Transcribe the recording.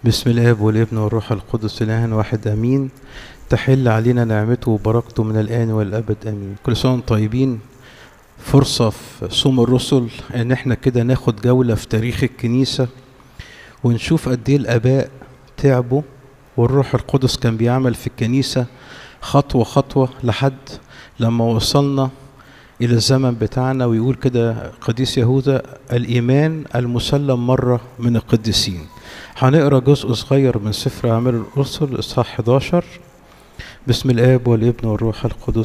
بسم الاب والابن والروح القدس اله واحد امين تحل علينا نعمته وبركته من الان والابد امين كل سنه وانتم طيبين فرصه في صوم الرسل ان احنا كده ناخد جوله في تاريخ الكنيسه ونشوف قد ايه الاباء تعبوا والروح القدس كان بيعمل في الكنيسه خطوه خطوه لحد لما وصلنا الى الزمن بتاعنا ويقول كده قديس يهوذا الايمان المسلم مره من القديسين هنقرا جزء صغير من سفر اعمال الرسل اصحاح 11 بسم الاب والابن والروح القدس